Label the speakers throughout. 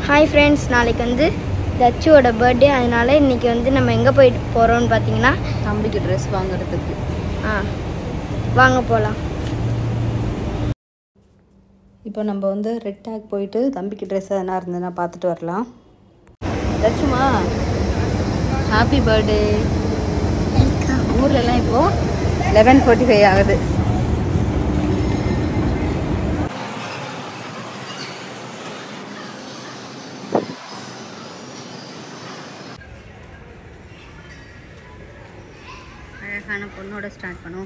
Speaker 1: Hi friends நாளைக்கு வந்து தச்சுவோட birthday அதனால இன்னைக்கு வந்து நம்ம எங்கே போயிட்டு போகிறோம்னு பார்த்தீங்கன்னா
Speaker 2: தம்பிக்கு ட்ரெஸ் வாங்குறதுக்கு
Speaker 1: ஆ வாங்க போகலாம்
Speaker 2: இப்போ நம்ம வந்து ரெட் டேக் போயிட்டு தம்பிக்கு ட்ரெஸ் எதனா இருந்ததுன்னா பார்த்துட்டு வரலாம் ஏதாச்சுமா ஹாப்பி பர்த்டே ஊர்லலாம் இப்போது லெவன் ஃபார்ட்டி ஃபைவ் ஆகுது அழகான பொண்ணோட ஸ்டார்ட் பண்ணுவோம்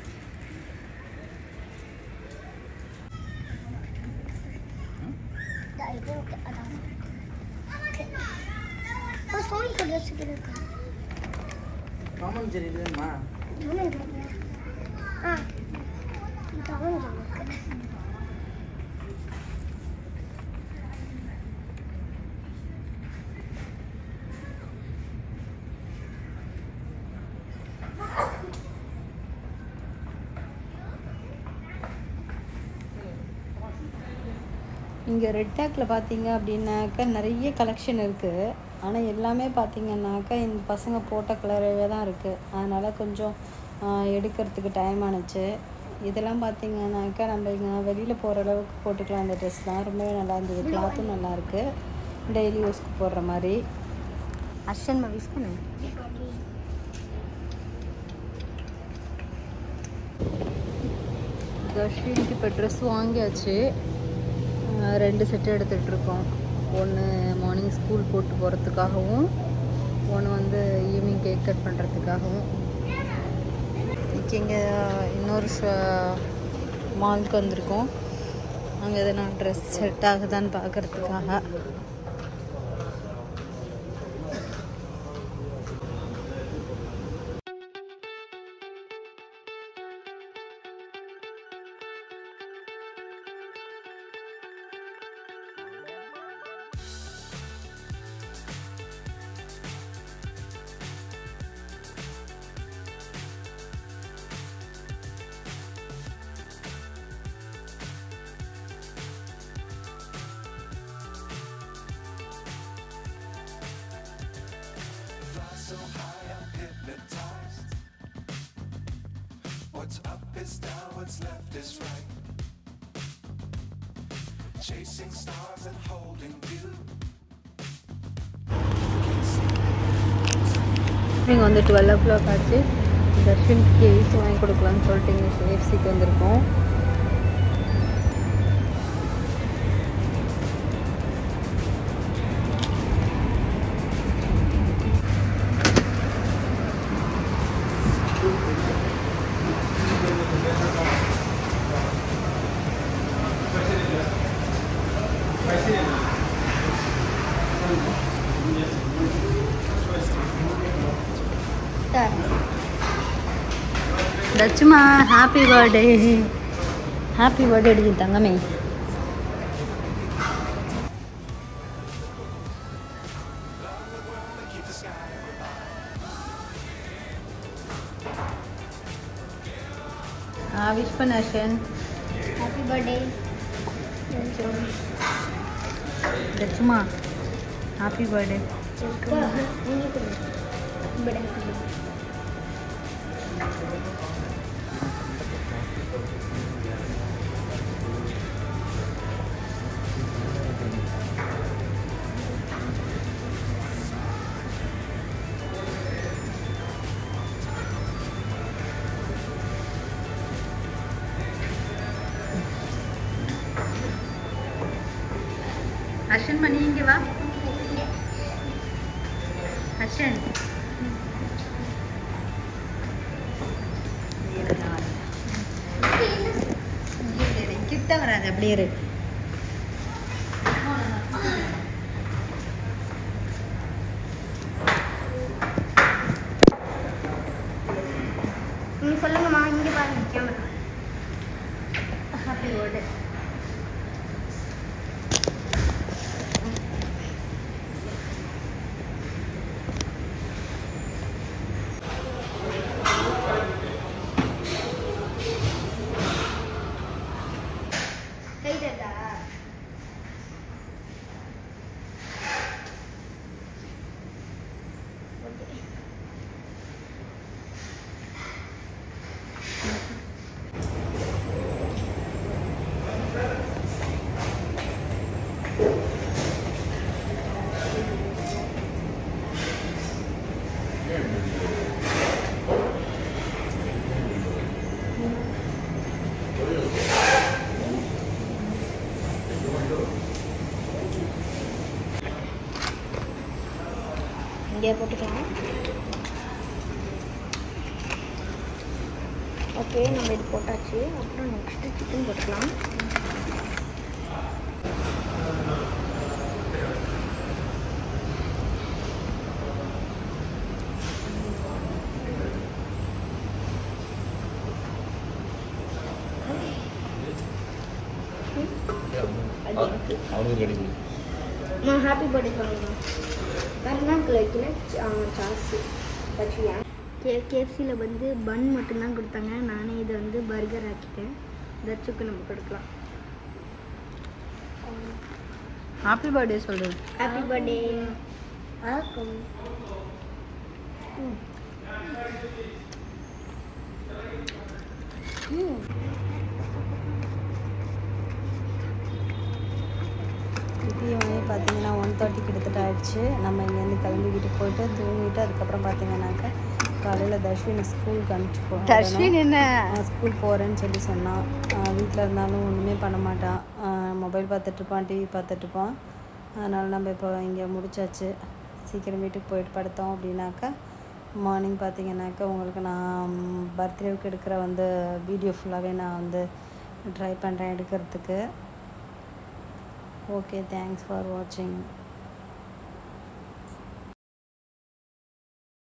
Speaker 2: இங்கே ரெட் டேக்கில் பார்த்தீங்க அப்படின்னாக்கா நிறைய கலெக்ஷன் இருக்குது ஆனால் எல்லாமே பார்த்தீங்கன்னாக்கா இந்த பசங்க போட்ட கலராகவே தான் இருக்குது அதனால் கொஞ்சம் ஆஹ், எடுக்கிறதுக்கு டைம் ஆனுச்சு இதெல்லாம் பார்த்தீங்கன்னாக்கா நம்ம இங்கே வெளியில் போகிற அளவுக்கு போட்டுக்கலாம் அந்த ட்ரெஸ்லாம் ரொம்பவே நல்லா இருந்தது கிளாத்தும் நல்லா இருக்கு டெய்லி யூஸ்க்கு போடுற மாதிரி அர்ஷன் விஷ் பண்ணு தர்ஷினிக்கு இப்போ ட்ரெஸ் வாங்கியாச்சு ஆஹ் ரெண்டு செட்டு எடுத்துகிட்ருக்கோம் ஒன்று மார்னிங் ஸ்கூல் போட்டு போகிறதுக்காகவும் ஒன்று வந்து ஈவினிங் கேக் கட் பண்ணுறதுக்காகவும் இன்னைக்கு இங்கே இன்னொரு மாலுக்கு வந்திருக்கோம் அங்கே எதனா ட்ரெஸ் செட் ஆகுதான்னு பார்க்கறதுக்காக
Speaker 3: What's up is down, what's left is right. Chasing stars and holding you.
Speaker 2: Evening வந்து டுவெல் ஓ கிளாக் ஆச்சு தர்ஷனுக்கு ஏசி வாங்கி கொடுக்கலான்னு சொல்லிட்டு இங்கே கேஎஃப்சிக்கு வந்திருக்கோம் தச்சுமா ஹாப்பி பர்த்டே ஹாப்பி பர்த்டே அடிச்சு தங்கமே ஆ விஷ் பண்ண அர்ஷன்
Speaker 1: ஹாப்பி பர்த்டே
Speaker 2: தச்சுமா ஹாப்பி பர்த்டே ஹர்ஷன் மணி இங்கே வா ஹர்ஷன் இரு, நான் வரேன். இரு, இரு, கிட்ட வராது அப்படியே இரு
Speaker 1: நீ சொல்லுங்கம்மா இங்கே பாருங்க கேமரா
Speaker 2: ஹாப்பி பர்த்டே
Speaker 1: கை தட்டா இங்கே போட்டுக்கலாம் ஓகே நம்ம இது போட்டாச்சு அப்புறம் நெக்ஸ்ட்டு சிக்கன் போட்டுக்கலாம்
Speaker 4: அவனுக்கு ரெடி பண்ணி
Speaker 1: நான் ஹாப்பி பர்த்டே சொல்லுங்கள் வேறு வைக்கல சாஸு வச்சுயா கே கேஎஃப்சியில் வந்து பன் மட்டும்தான் கொடுத்தாங்க நானே இதை வந்து பர்கர் ஆக்கிட்டேன் தச்சுக்கு நம்ம கொடுக்கலாம்
Speaker 2: ஹாப்பி பர்த்டே சொல்லு
Speaker 1: ஹாப்பி பர்த்டே வணக்கம்
Speaker 2: இப்பயும் மணி பார்த்தீங்கன்னா ஒன் தேர்ட்டி கிட்டத்தட்ட ஆயிடுச்சு நம்ம இங்கேருந்து கிளம்பி வீட்டுக்கு போயிட்டு தூங்கிட்டு அதுக்கப்புறம் பார்த்தீங்கன்னாக்கா காலையில் தர்ஷினி ஸ்கூலுக்கு அனுப்பிச்சு போகிறோம்
Speaker 5: தர்ஷினி என்ன
Speaker 2: ஸ்கூல் போகிறேன்னு சொல்லி சொன்னான் வீட்டில் இருந்தாலும் ஒன்றுமே பண்ண மாட்டான் மொபைல் பார்த்துட்ருப்பான் டிவி பார்த்துட்ருப்பான் அதனால் நம்ம இப்போ இங்கே முடிச்சாச்சு சீக்கிரம் வீட்டுக்கு போயிட்டு படுத்தோம் அப்படின்னாக்கா மார்னிங் பார்த்தீங்கன்னாக்கா உங்களுக்கு நான் பர்த்டேவுக்கு எடுக்கிற வந்து வீடியோ ஃபுல்லாகவே நான் வந்து ட்ரை பண்ணுறேன் எடுக்கிறதுக்கு ஓகே தேங்க்ஸ் ஃபார் வாட்சிங்